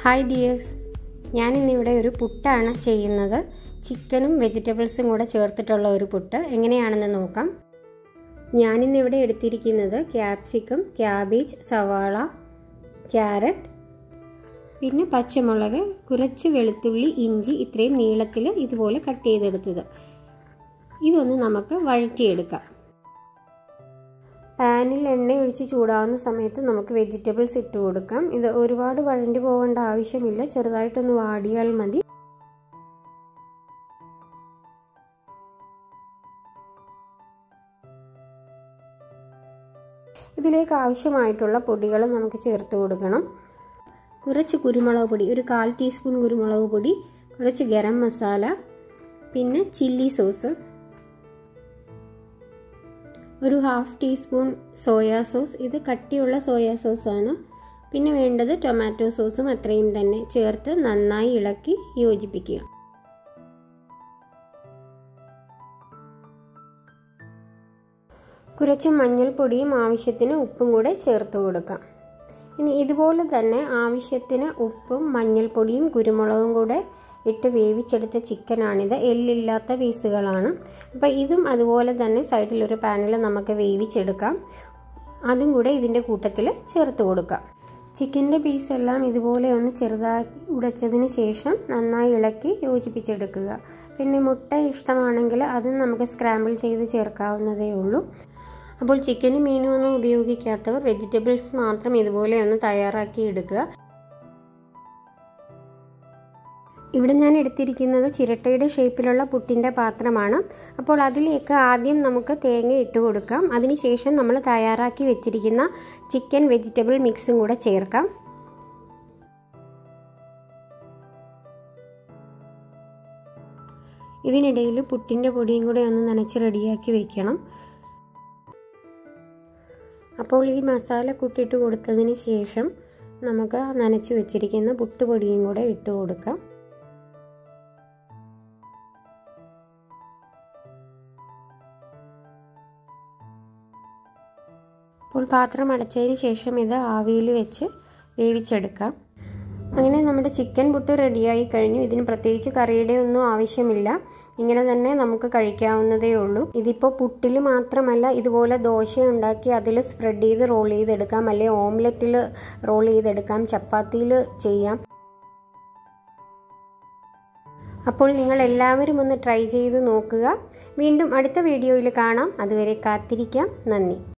hi dears ഞാനിന്നിവിടെ ഒരു പുട്ടാണ് ചെയ്യുന്നത് ചിക്കനും വെജിറ്റബിൾസും കൂടെ ചേർത്തിട്ടുള്ള ഒരു പുട്ട് എങ്ങനെയാണെന്ന് നോക്കാം ഞാനിന്നിവിടെ എടുത്തിരിക്കുന്നത് ക്യാപ്സിക്കം ക്യാബേജ് സവാള ക്യാരറ്റ് പിന്നെ പച്ചമുളക് കുറച്ച് വെളുത്തുള്ളി ഇഞ്ചി ഇത്രയും നീളത്തിൽ ഇതുപോലെ കട്ട് ചെയ്തെടുത്തത് ഇതൊന്ന് നമുക്ക് വഴറ്റിയെടുക്കാം പാനിൽ എണ്ണ ഒഴിച്ച് ചൂടാവുന്ന സമയത്ത് നമുക്ക് വെജിറ്റബിൾസ് ഇട്ട് കൊടുക്കാം ഇത് ഒരുപാട് വഴണ്ടി പോകേണ്ട ആവശ്യമില്ല ചെറുതായിട്ടൊന്ന് വാടിയാൽ മതി ഇതിലേക്ക് ആവശ്യമായിട്ടുള്ള പൊടികൾ നമുക്ക് ചേർത്ത് കൊടുക്കണം കുറച്ച് കുരുമുളക് പൊടി ഒരു കാൽ ടീസ്പൂൺ കുരുമുളക് പൊടി കുറച്ച് ഗരം മസാല പിന്നെ ചില്ലി സോസ് ഒരു ഹാഫ് ടീസ്പൂൺ സോയാ സോസ് ഇത് കട്ടിയുള്ള സോയാ സോസാണ് പിന്നെ വേണ്ടത് ടൊമാറ്റോ സോസും അത്രയും തന്നെ ചേർത്ത് നന്നായി ഇളക്കി യോജിപ്പിക്കുക കുറച്ച് മഞ്ഞൾപ്പൊടിയും ആവശ്യത്തിന് ഉപ്പും കൂടെ ചേർത്ത് കൊടുക്കാം ഇനി ഇതുപോലെ തന്നെ ആവശ്യത്തിന് ഉപ്പും മഞ്ഞൾപ്പൊടിയും കുരുമുളകും കൂടെ ഇട്ട് വേവിച്ചെടുത്ത ചിക്കനാണിത് എല്ലില്ലാത്ത പീസുകളാണ് അപ്പോൾ ഇതും അതുപോലെ തന്നെ സൈഡിലൊരു പാനിൽ നമുക്ക് വേവിച്ചെടുക്കാം അതും കൂടെ ഇതിൻ്റെ കൂട്ടത്തിൽ ചേർത്ത് കൊടുക്കാം ചിക്കൻ്റെ പീസെല്ലാം ഇതുപോലെ ഒന്ന് ചെറുതാക്കി ഉടച്ചതിന് ശേഷം നന്നായി ഇളക്കി യോജിപ്പിച്ചെടുക്കുക പിന്നെ മുട്ട ഇഷ്ടമാണെങ്കിൽ അതും നമുക്ക് സ്ക്രാമ്പിൾ ചെയ്ത് ചേർക്കാവുന്നതേ ഉള്ളൂ അപ്പോൾ ചിക്കനും മീനും ഒന്നും ഉപയോഗിക്കാത്തവർ വെജിറ്റബിൾസ് മാത്രം ഇതുപോലെ ഒന്ന് തയ്യാറാക്കി എടുക്കുക ഇവിടെ ഞാൻ എടുത്തിരിക്കുന്നത് ചിരട്ടയുടെ ഷേപ്പിലുള്ള പുട്ടിൻ്റെ പാത്രമാണ് അപ്പോൾ അതിലേക്ക് ആദ്യം നമുക്ക് തേങ്ങ ഇട്ട് കൊടുക്കാം അതിനുശേഷം നമ്മൾ തയ്യാറാക്കി വെച്ചിരിക്കുന്ന ചിക്കൻ വെജിറ്റബിൾ മിക്സും കൂടെ ചേർക്കാം ഇതിനിടയിൽ പുട്ടിൻ്റെ പൊടിയും കൂടെ ഒന്ന് നനച്ച് റെഡിയാക്കി വെക്കണം അപ്പോൾ ഈ മസാല കൂട്ടിയിട്ട് കൊടുത്തതിന് ശേഷം നമുക്ക് നനച്ച് വെച്ചിരിക്കുന്ന പുട്ടുപൊടിയും കൂടെ ഇട്ട് കൊടുക്കാം അപ്പോൾ പാത്രം അടച്ചതിന് ശേഷം ഇത് ആവിയിൽ വെച്ച് വേവിച്ചെടുക്കാം അങ്ങനെ നമ്മുടെ ചിക്കൻ പുട്ട് റെഡിയായി കഴിഞ്ഞു ഇതിന് പ്രത്യേകിച്ച് കറിയുടെ ഒന്നും ആവശ്യമില്ല ഇങ്ങനെ തന്നെ നമുക്ക് കഴിക്കാവുന്നതേ ഉള്ളൂ ഇതിപ്പോൾ പുട്ടിൽ മാത്രമല്ല ഇതുപോലെ ദോശ ഉണ്ടാക്കി അതിൽ സ്പ്രെഡ് ചെയ്ത് റോൾ ചെയ്തെടുക്കാം അല്ലെങ്കിൽ ഓംലെറ്റിൽ റോൾ ചെയ്തെടുക്കാം ചപ്പാത്തിയിൽ ചെയ്യാം അപ്പോൾ നിങ്ങൾ എല്ലാവരും ഒന്ന് ട്രൈ ചെയ്ത് നോക്കുക വീണ്ടും അടുത്ത വീഡിയോയിൽ കാണാം അതുവരെ കാത്തിരിക്കാം നന്ദി